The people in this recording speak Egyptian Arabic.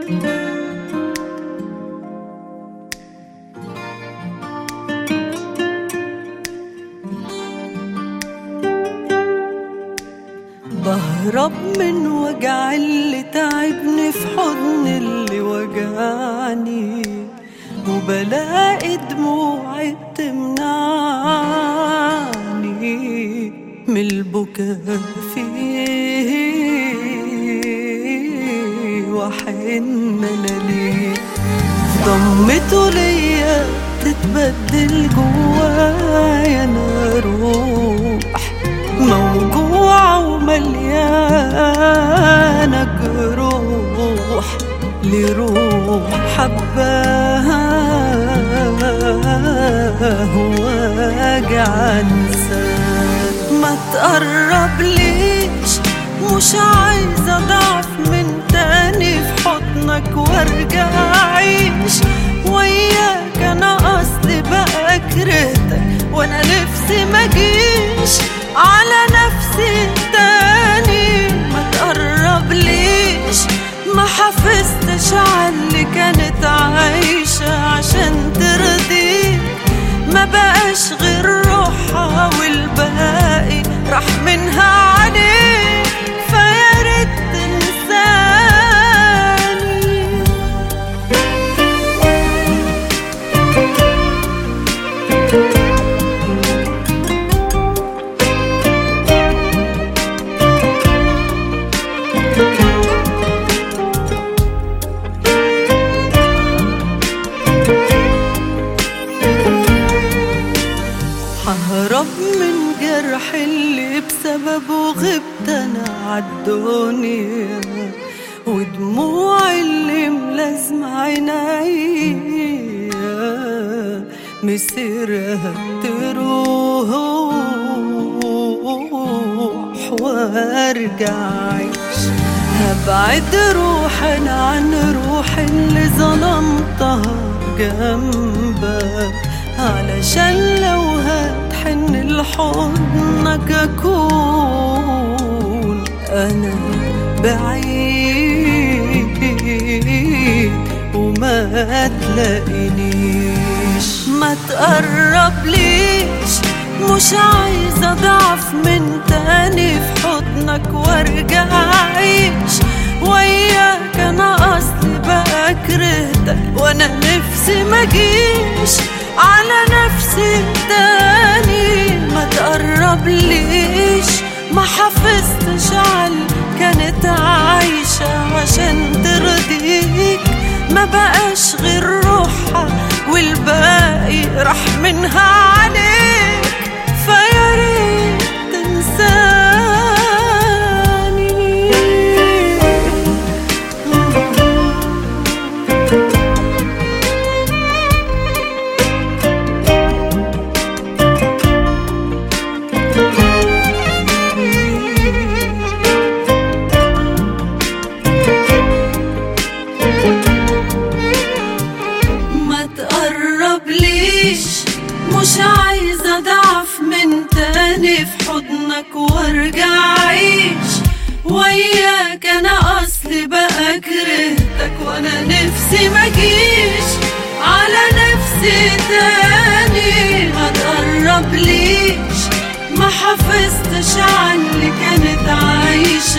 بهرب من وجع اللي تعبني في حضن اللي وجعني وبلاقي دموعي بتمنعني من البكاء فيه وحن انا ليه ضمته ليا تتبدل جوايا انا روح موجوعة ومليانة جروح لروح حباها وجع انسان ما تقرب ليش مش عايزة ضعف من تاني في حضنك وارجع اعيش وياك انا اصلي بقى كرهتك وانا نفسي مجيش على نفسي تاني ما تقرب ليش ما حفظتش على اللي كانت عايشة عشان ترضيك ما بقاش غير روحها والباقي راح منها عليك فيا ريت تنساني ههرب من جرح اللي بسببه غبت انا عالدنيا ودموع اللي ملازمة عينيا مسيرها تروح وارجع اعيش هبعد روحنا عن روح اللي ظلمتها جنبك علشان لو هتحن لحضنك اكون انا بعيد وما تلاقينيش ما تقرب ليش مش عايزة ضعف من تاني في حضنك وارجع اعيش وياك انا اصلي بقى كرهتك وانا نفسي مجيش على نفسي تاني ما تقرب ليش ما حفظتش على كانت عايشة عشان ترضيك ما بقاش غير روحها والباقي راح منها عليك فيا ريت تنساني ما تقرب ليش مش عايزة ضعف من تاني في حضنك وارجع عيش وياك انا اصلي بقى كرهتك وانا نفسي مجيش على نفسي تاني ما تقرب ليش ما حفظتش عن اللي كانت عايشة